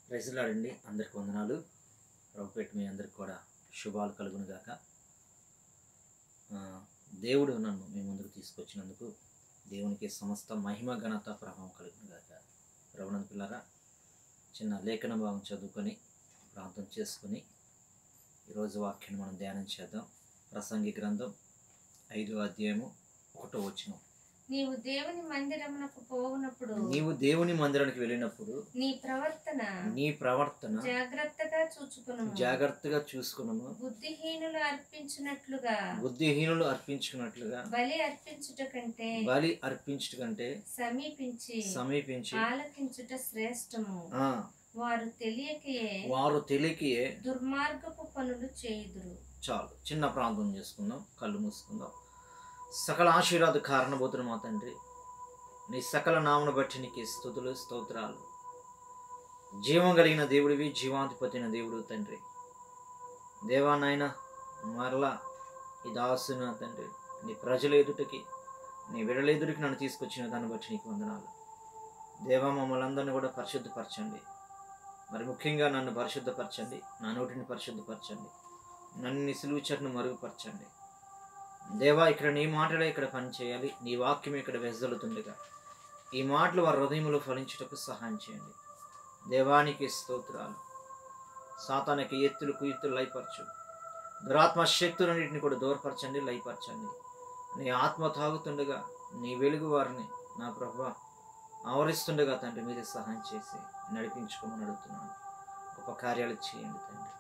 ప్రెజలాడండి అందరికి వందనాలు ప్రభుపేట మీ అందరికి కూడా శుభాలు కలుగును గాక ఆ, దేవుడు నన్ను మీ ముందుకు తీసుకొచ్చినందుకు దేవునికి సమస్త మహిమ ఘనత ప్రభావం కలుగును గాక ప్రభునంద పిల్లరా చిన్న లేఖన భాగం చదువుకొని ప్రాంతం చేసుకొని ఈరోజు వాక్యాన్ని మనం ధ్యానం చేద్దాం ప్రసంగి గ్రంథం ఐదో అధ్యాయము ఒకటో వచ్చిన నీవు దేవుని మందిరమునకు పోవునప్పుడు నీవు దేవుని మందిరానికి వెళ్ళినప్పుడు నీ ప్రవర్తన నీ ప్రవర్తన జాగ్రత్తగా చూచుకును జాగ్రత్తగా చూసుకున్నాము బుద్ధిహీనులు అర్పించినట్లుగా బుద్ధిహీనులు అర్పించుకున్నట్లుగా బలి అర్పించుట కంటే బలి అర్పించుట కంటే సమీపించి సమీపించి ఆలకించుట శ్రేష్టము ఆ, వారు తెలియకయే వారు తెలియకే దుర్మార్గపు పనులు చేయుదురు చాలు చిన్న ప్రాంతం చేసుకుందాం కళ్ళు మూసుకుందాం సకల ఆశీర్వాద కారణభూతులు మా తండ్రి నీ సకల నామను బట్టి నీకు స్థుతులు స్తోత్రాలు జీవం కలిగిన దేవుడివి జీవాధిపతి అయిన దేవుడు తండ్రి దేవా నాయన మరలా ఈ దాసున తండ్రి నీ ప్రజల ఎదుటికి నీ విడల ఎదుటికి నన్ను తీసుకొచ్చిన దాన్ని బట్టి నీకు వందనాలు దేవా మమ్మల్ని అందరినీ కూడా పరిశుద్ధపరచండి మరి ముఖ్యంగా నన్ను పరిశుద్ధపరచండి నా నోటిని పరిశుద్ధపరచండి నన్ను నీ సిలువు చెట్టును మరుగుపరచండి దేవా ఇక్కడ నీ మాటలే ఇక్కడ పని చేయాలి నీ వాక్యం ఇక్కడ వెజ్జలుతుండగా ఈ మాటలు వారి హృదయములో ఫలించుటకు సహాయం చేయండి దేవానికి స్తోత్రాలు సాతానికి ఎత్తులు కుయుత్తులు లయపరచు దురాత్మ శక్తులన్నింటిని కూడా దూరపరచండి లయపరచండి నీ ఆత్మ తాగుతుండగా నీ వెలుగు వారిని నా ప్రభు ఆవరిస్తుండగా తండ్రి మీరే సహాయం చేసి నడిపించుకోమని అడుగుతున్నాను గొప్ప కార్యాలు చేయండి తండ్రి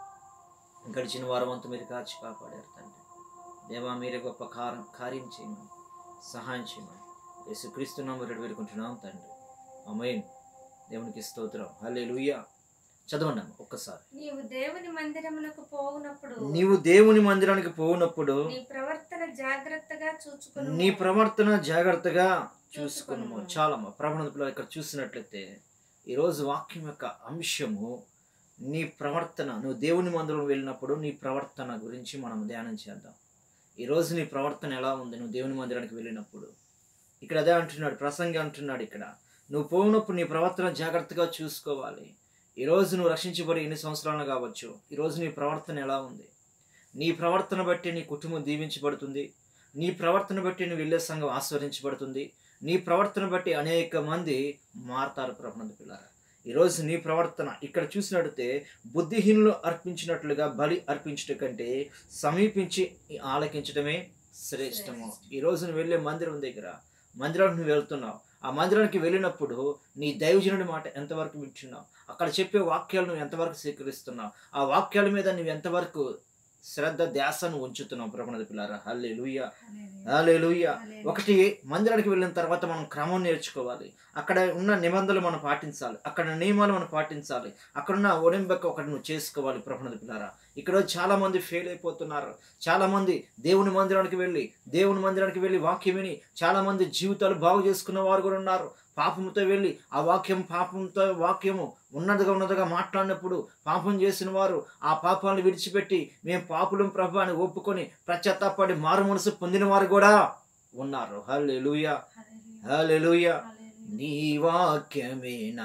గడిచిన వారం అంతా మీరు కాచి కాపాడారు తండ్రి దేవా మీరే గొప్ప కారం కార్యం చేయమని సహాయం చేయమని యేసుక్రీస్తు నామములో వేడుకుంటున్నాం తండ్రి అమేన్ దేవునికి స్తోత్రం హల్లే చదవండి అమ్మ ఒక్కసారి నీవు దేవుని మందిరమునకు పోవునప్పుడు నీవు దేవుని మందిరానికి పోనప్పుడు నీ ప్రవర్తన జాగ్రత్తగా చూచుకును నీ ప్రవర్తన జాగ్రత్తగా చూసుకున్నాము చూసుకునుము. చాలమ్మ ప్రవణత పిల్లలు ఇక్కడ చూసినట్లయితే ఈరోజు వాక్యం యొక్క అంశము నీ ప్రవర్తన నువ్వు దేవుని మందిరం వెళ్ళినప్పుడు నీ ప్రవర్తన గురించి మనం ధ్యానం చేద్దాం ఈరోజు నీ ప్రవర్తన ఎలా ఉంది నువ్వు దేవుని మందిరానికి వెళ్ళినప్పుడు ఇక్కడ అదే అంటున్నాడు ప్రసంగి అంటున్నాడు ఇక్కడ నువ్వు పోయినప్పుడు నీ ప్రవర్తన జాగ్రత్తగా చూసుకోవాలి ఈరోజు నువ్వు రక్షించబడి ఎన్ని సంవత్సరాలు కావచ్చు ఈరోజు నీ ప్రవర్తన ఎలా ఉంది నీ ప్రవర్తన బట్టి నీ కుటుంబం దీవించబడుతుంది నీ ప్రవర్తన బట్టి నువ్వు వెళ్ళే సంఘం ఆస్వాదించబడుతుంది నీ ప్రవర్తన బట్టి అనేక మంది మారతారు ప్రభునందు పిల్లారా ఈరోజు నీ ప్రవర్తన ఇక్కడ చూసినట్టే బుద్ధిహీనులు అర్పించినట్లుగా బలి అర్పించట కంటే సమీపించి ఆలకించడమే శ్రేష్టము ఈరోజు నువ్వు వెళ్ళే మందిరం దగ్గర మందిరానికి నువ్వు వెళ్తున్నావు ఆ మందిరానికి వెళ్ళినప్పుడు నీ దైవజనుడి మాట ఎంతవరకు వింటున్నావు అక్కడ చెప్పే వాక్యాలు నువ్వు ఎంతవరకు స్వీకరిస్తున్నావు ఆ వాక్యాల మీద నువ్వు ఎంతవరకు శ్రద్ధ ధ్యాసను ఉంచుతున్నావు ప్రభునది పిల్లారా హల్లే హల్లెలూయా ఒకటి మందిరానికి వెళ్ళిన తర్వాత మనం క్రమం నేర్చుకోవాలి అక్కడ ఉన్న నిబంధనలు మనం పాటించాలి అక్కడ నియమాలు మనం పాటించాలి అక్కడ ఉన్న ఒడింబెక్క ఒకటి నువ్వు చేసుకోవాలి ప్రభునది పిల్లారా ఇక్కడ చాలా మంది ఫెయిల్ అయిపోతున్నారు చాలా మంది దేవుని మందిరానికి వెళ్ళి దేవుని మందిరానికి వెళ్ళి వాక్యం విని చాలా మంది జీవితాలు బాగు చేసుకున్న వారు కూడా ఉన్నారు పాపంతో వెళ్ళి ఆ వాక్యం పాపంతో వాక్యము ఉన్నదిగా ఉన్నదిగా మాట్లాడినప్పుడు పాపం చేసిన వారు ఆ పాపాలను విడిచిపెట్టి మేము పాపులం ప్రభు అని ఒప్పుకొని ప్రత్యత్తపడి మారు మనసు పొందిన వారు కూడా ఉన్నారు హల్లెలూయా హల్లెలూయా నీ వాక్యమే నా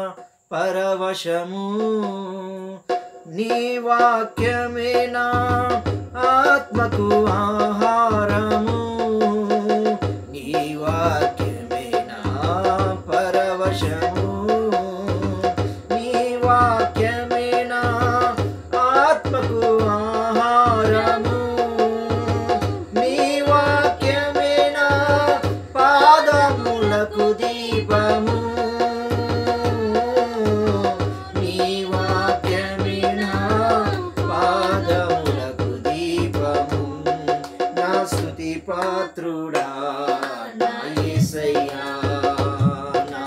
పరవశము నీ వాక్యమే నా ఆత్మకు ఆహారము నీ వాక్యమే నా పరవశము నీ వాక్యమే నా ఆత్మకు ఆహారము నీ వాక్యమే నా పాదములకు దీపము నీ వాక్యమే నా పాదములకు దీపము నా స్తుతి పాత్రుడా నా యేసయ్యా నా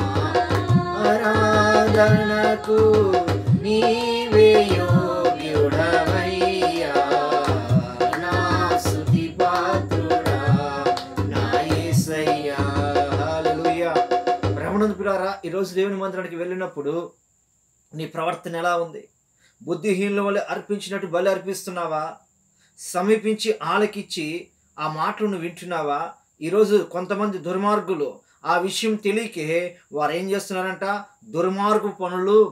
ఆరాధనకు నీవే యోగ్యుడవయ్యా నా స్తుతి పాత్రుడా నా యేసయ్యా హల్లెలూయా బ్రహ్మనందు పిల్లారా ఈరోజు దేవుని మందిరానికి వెళ్ళినప్పుడు నీ ప్రవర్తన ఎలా ఉంది బుద్ధిహీనుల వల్ల అర్పించినట్టు బలి అర్పిస్తున్నావా సమీపించి ఆలకిచ్చి ఆ మాటలు నువ్వు వింటున్నావా ఈరోజు కొంతమంది దుర్మార్గులు ఆ విషయం తెలియకే వారు ఏం చేస్తున్నారంట దుర్మార్గు పనులు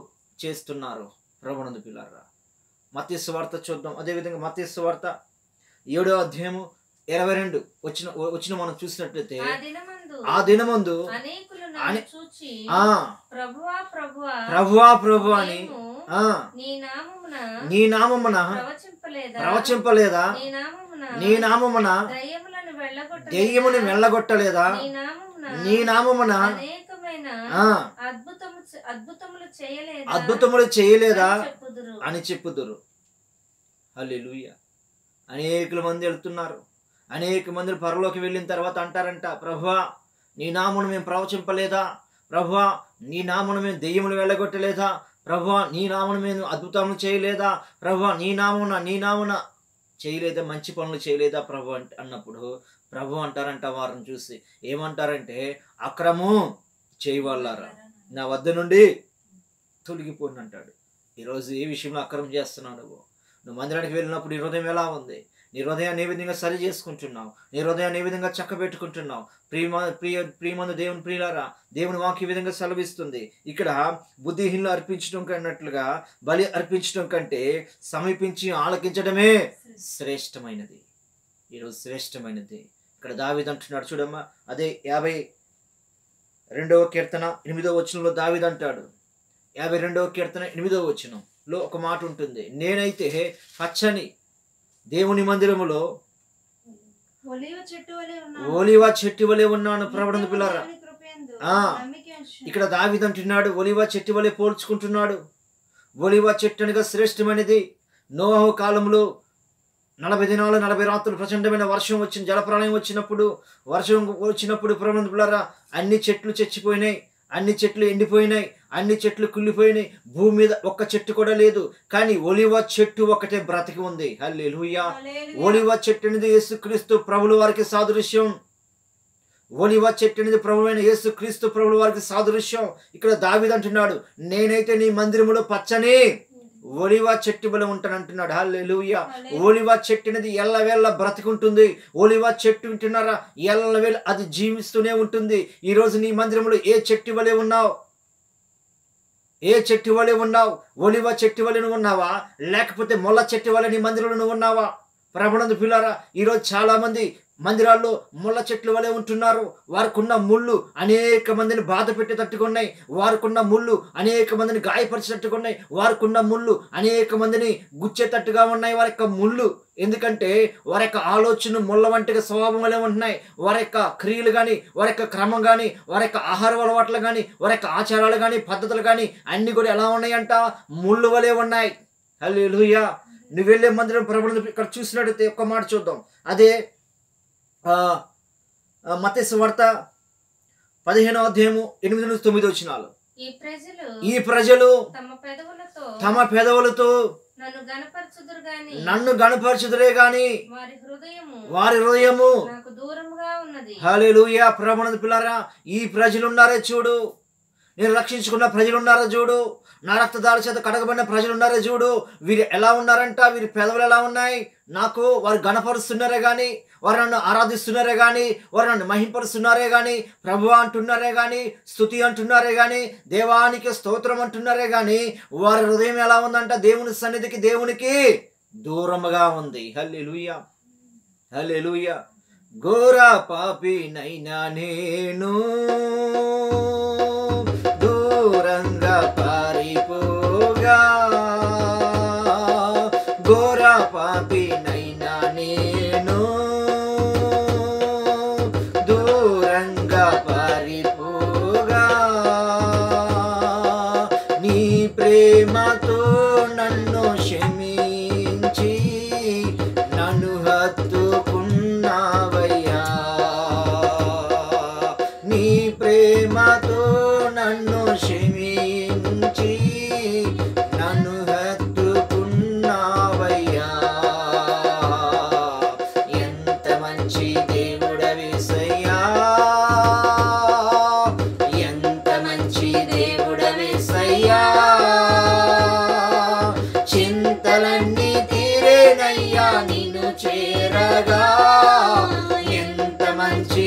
చేస్తున్నారు ప్రభునందు పిల్లారా మత్స్సు వార్త చూద్దాం అదేవిధంగా మత్స్సు వార్త ఏడో అధ్యాయము ఇరవై రెండు వచ్చిన వచ్చిన మనం చూసినట్లయితే ఆ దినమందు ఆ దినమందు అనేకులు నన్ను అనే- చూచి ఆ ప్రభువా ప్రభువా ప్రభువా ప్రభు అని మేము ఆ నీ నామమున నీ నామమున ప్రవచింపలేదా ప్రవచింపలేదా నీ నామమున నీ నామమున దయ్యములను వెళ్ళగొట్ట దెయ్యముని వెళ్ళగొట్టలేదా నీ నామమున నీ నామమున అనేకమైన ఆ అద్భుతము చే- అద్భుతములు చేయలేదా అద్భుతములు చేయలేదా అని చెప్పుదురు అని చెప్పుదురు హల్లెలూయ అనేకుల మంది వెళ్తున్నారు అనేక మంది పరలోకి వెళ్ళిన తర్వాత అంటారంట ప్రభువా నీ నామను మేము ప్రవచింపలేదా ప్రభువా నీ నామను మేము దెయ్యములు వెళ్ళగొట్టలేదా ప్రభువా నీ నామను మేము అద్భుతములు చేయలేదా ప్రభువా నీ నామున నీ నామున చేయలేదా మంచి పనులు చేయలేదా ప్రభు అంట అన్నప్పుడు ప్రభు అంటారంట వారిని చూసి ఏమంటారంటే అక్రము చేయవాళ్ళారా నా వద్ద నుండి తొలగిపోండి అంటాడు ఈరోజు ఏ విషయంలో అక్రమం చేస్తున్నావు నువ్వు నువ్వు మందిరానికి వెళ్ళినప్పుడు నీ హృదయం ఎలా ఉంది నీ హృదయాన్ని ఏ విధంగా సరి చేసుకుంటున్నావు నీ హృదయాన్ని ఏ విధంగా చక్క పెట్టుకుంటున్నావు ప్రియమ ప్రియ ప్రియమందు దేవుని ప్రియులారా దేవుని వాక్య విధంగా సెలవిస్తుంది ఇక్కడ బుద్ధిహీనులు అర్పించడం కన్నట్లుగా బలి అర్పించడం కంటే సమీపించి ఆలకించడమే శ్రేష్టమైనది ఈరోజు శ్రేష్టమైనది ఇక్కడ దావిద్ అంటున్నాడు చూడమ్మా అదే యాభై రెండవ కీర్తన ఎనిమిదవ వచనంలో దావిద్ అంటాడు యాభై రెండవ కీర్తన ఎనిమిదవ వచనంలో ఒక మాట ఉంటుంది నేనైతే పచ్చని దేవుని మందిరములో ఒలివ చెట్టు వలె ఉన్నాను. ఓలివా చెట్టు వలె ఉన్నాను ప్రవడన నిత్యము పిల్లరా దేవుని కృపయందు ఆ. నమ్మిక ఉంచును. ఇక్కడ దావిద్ అంటున్నాడు ఒలివా చెట్టు వలె పోల్చుకుంటున్నాడు ఒలివా చెట్టు అనగా శ్రేష్టమైనది నోహు కాలంలో నలభై దినాలు నలభై రాత్రులు ప్రచండమైన వర్షం వచ్చిన జలప్రళయం వచ్చినప్పుడు వర్షం వచ్చినప్పుడు ప్రబంధ పిల్లరా అన్ని చెట్లు చచ్చిపోయినాయి అన్ని చెట్లు ఎండిపోయినాయి అన్ని చెట్లు కుళ్ళిపోయినాయి భూమి మీద ఒక్క చెట్టు కూడా లేదు కానీ ఒలివ చెట్టు ఒకటే బ్రతికి ఉంది హల్లెలూయా హల్లెలూయా. ఒలివ చెట్టు అనేది యేసుక్రీస్తు ప్రభుల వారికి సాదృశ్యం ఒలివ చెట్టు అనేది ప్రభువైన యేసుక్రీస్తు ప్రభుల వారికి సాదృశ్యం ఇక్కడ దావిద్ అంటున్నాడు నేనైతే నీ మందిరములో పచ్చని ఒలివ చెట్టు బలి ఉంటానంటున్నాడు హల్లెలూయా హల్లెలూయా. ఒలివ చెట్టు అనేది ఎల్లవేళ బ్రతికుంటుంది ఒలివ చెట్టు వింటున్నారా ఎల్లవేళ అది జీవిస్తూనే ఉంటుంది ఈ రోజు నీ మందిరంలో ఏ చెట్టు వలె ఉన్నావు ఏ చెట్టు వలె ఉన్నావు ఒలివ చెట్టు వలె నువ్వు ఉన్నావా లేకపోతే మొల్ల చెట్టు వలె నీ మందిరంలో నువ్వు ఉన్నావా ప్రభునందు పిల్లారా ఈరోజు చాలా మంది మందిరాల్లో ముళ్ళ చెట్లు వలె ఉంటున్నారు వారికున్న ముళ్ళు అనేక మందిని బాధ పెట్టేటట్టుగా ఉన్నాయి వారికున్న ముళ్ళు అనేక మందిని గాయపరిచేటట్టుగా ఉన్నాయి వారికున్న ముళ్ళు అనేక మందిని గుచ్చేటట్టుగా ఉన్నాయి వారి యొక్క ముళ్ళు ఎందుకంటే వారి యొక్క ఆలోచన ముళ్ళ వంటిగా స్వభావం వలె ఉంటున్నాయి వారి యొక్క క్రియలు కానీ వారి యొక్క క్రమం కానీ వారి యొక్క ఆహార అలవాట్లు కానీ వారి యొక్క ఆచారాలు కానీ పద్ధతులు కానీ అన్నీ కూడా ఎలా ఉన్నాయంట ముళ్ళు వలె ఉన్నాయి హల్లెలూయా నువ్వు వెళ్ళే మందిరం ప్రభుత్వం ఇక్కడ చూసినట్టయితే ఒక్క మాట చూద్దాం అదే మతేసు వార్త పదిహేనో అధ్యాయము ఎనిమిది నుంచి తొమ్మిది వచ్చినాలు ఈ ప్రజలు ఈ ప్రజలు తమ పెదవులతో తమ పెదవులతో నన్ను గనపరచుదురు గాని నన్ను గణపరచుదురే గాని వారి హృదయము వారి హృదయము నాకు దూరముగా ఉన్నది హల్లెలూయా ప్రభునందు పిల్లరా ఈ ప్రజలు ఉన్నారే చూడు నేను రక్షించుకున్న ప్రజలు ఉన్నారో చూడు నా రక్తదాల చేత కడగబడిన ప్రజలు ఉన్నారో చూడు వీరు ఎలా ఉన్నారంట వీరి పెదవులు ఎలా ఉన్నాయి నాకు వారు గణపరుస్తున్నారే కానీ వారు నన్ను ఆరాధిస్తున్నారే కానీ వారు నన్ను మహింపరుస్తున్నారే కానీ ప్రభు అంటున్నారే కానీ స్థుతి అంటున్నారే కానీ దేవానికి స్తోత్రం అంటున్నారే కానీ వారి హృదయం ఎలా ఉందంట దేవుని సన్నిధికి దేవునికి దూరముగా ఉంది హల్లెలూయా హల్లెలూయా ఘోర పాపినైనా నేను దూరంగా పారిపోగా ఘోర పాపినైనా నేను దూరంగా పారిపోగా నీ ప్రేమతో నన్ను క్షమించి నన్ను హత్తుకున్నావయ్యా నీ ప్రేమతో నన్ను క్షమించి నన్ను హత్తుకున్నావయ్యా ఎంత మంచి దేవుడవేసయ్యా ఎంత మంచి దేవుడవేసయ్యా చింతలన్నీ తీరేనయ్యా నిన్ను చేరగా ఎంత మంచి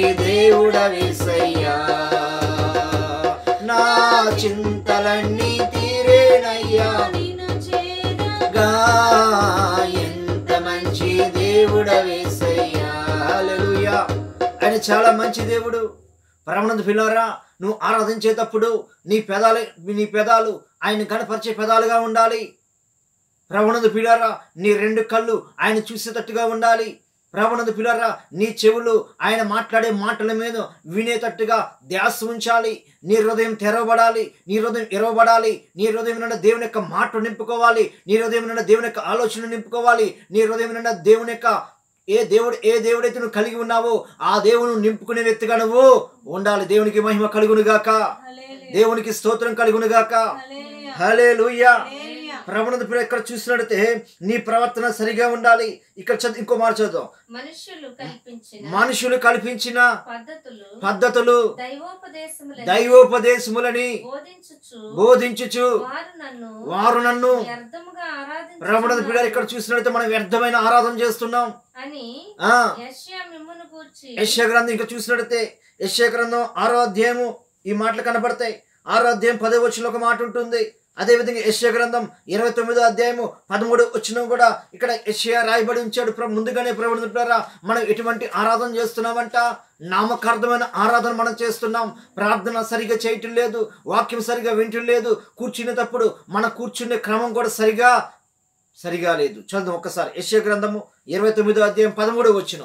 దేవుడవేసయ్యా నా చింతలన్నీ తీరేనయ్యా ఏసయ్యా నిన్ను చేరగా గా ఎంత మంచి దేవుడవేసయ్యా హల్లెలూయా ఆయన చాలా మంచి దేవుడు పరమనంద పిల్లరా నువ్వు ఆరాధించేటప్పుడు నీ పెదాలు నీ పెదాలు ఆయన కనపరిచే పెదాలుగా ఉండాలి ప్రవణందు పిల్లరా నీ రెండు కళ్ళు ఆయన చూసేటట్టుగా ఉండాలి ప్రవణందు పిల్లరా నీ చెవులు ఆయన మాట్లాడే మాటల మీద వినేటట్టుగా ధ్యాస ఉంచాలి నీ హృదయం తెరవబడాలి నీ హృదయం ఎరవబడాలి నీ హృదయం నిండా దేవుని యొక్క మాట నింపుకోవాలి నీ హృదయం నిండా దేవుని యొక్క ఆలోచన నింపుకోవాలి నీ హృదయం నిండా దేవుని యొక్క ఏ దేవుడు ఏ దేవుడైతే నువ్వు కలిగి ఉన్నావో ఆ దేవుని నింపుకునే వ్యక్తిగా నువ్వు ఉండాలి దేవునికి మహిమ కలుగును గాక దేవునికి స్తోత్రం కలుగును గాక హలే ప్రవణత ఇక్కడ చూసినట్టే నీ ప్రవర్తన సరిగా ఉండాలి ఇక్కడ చదువు ఇంకో మాట చదువు మనుష్యులు కల్పించిన మనుషులు కల్పించిన పద్ధతులు పద్ధతులు దైవోపదేశముల దైవోపదేశములని బోధించుచు బోధించుచు వారు నన్ను వారు నన్ను వ్యర్థముగా ప్రవణత పిల్లలు ఆరాధించుచున్నారు ఇక్కడ చూసినట్లయితే మనం వ్యర్థమైన ఆరాధన చేస్తున్నాం అని ఆ యెషయా మిమ్మును గూర్చి యశ్య గ్రంథం ఇంకా చూసినట్లయితే యశ్య గ్రంథం ఆరో అధ్యాయము ఈ మాటలు కనబడతాయి ఆరో అధ్యాయం పదో వచ్చిన ఒక మాట ఉంటుంది అదేవిధంగా యశ్య గ్రంథం ఇరవై తొమ్మిదో అధ్యాయము పదమూడు వచ్చిన కూడా ఇక్కడ యశ్య రాయబడి ఉంచాడు ప్ర- ముందుగానే ప్రవణిద్వారా మనం ఎటువంటి ఆరాధన చేస్తున్నామంట నామకార్థమైన ఆరాధన మనం చేస్తున్నాం ప్రార్థన సరిగా చేయటం లేదు వాక్యం సరిగా వింటం లేదు కూర్చునేటప్పుడు మన కూర్చునే క్రమం కూడా సరిగా సరిగా లేదు చదువు ఒక్కసారి యశ్య గ్రంథము ఇరవై తొమ్మిదో అధ్యాయం పదమూడు వచ్చిన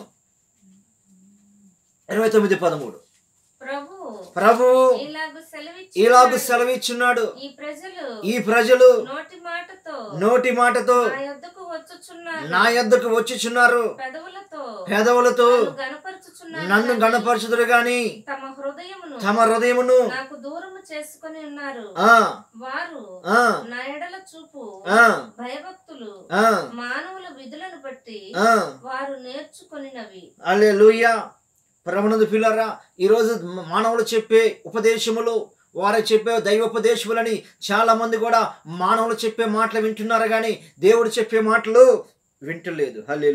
ఇరవై తొమ్మిది పదమూడు ప్రభు ప్రభు ఇలాగు సెలవిచ్చి ఇలాగు సెలవిచ్చున్నాడు ఈ ప్రజలు ఈ ప్రజలు నోటి మాటతో నోటి మాటతో నా యొద్దకు వచ్చుచున్నారు నా యొద్దకు వచ్చుచున్నారు పెదవులతో పెదవులతో నన్ను గనపరుచుచున్నారు నన్ను కానీ గణపరచుదురు గాని తమ హృదయమును తమ హృదయమును నాకు దూరము చేసుకొని ఉన్నారు ఆ వారు ఆ నా ఎడల చూపు ఆ భయభక్తులు ఆ మానవుల విధులను బట్టి ఆ వారు నేర్చుకొనినవి అల్లే లూయా ప్రవణుడు పిల్లరా ఈరోజు మానవులు చెప్పే ఉపదేశములు వారు చెప్పే దైవోపదేశములని చాలా మంది కూడా మానవులు చెప్పే మాటలు వింటున్నారు కానీ దేవుడు చెప్పే మాటలు వింటలేదు హల్లే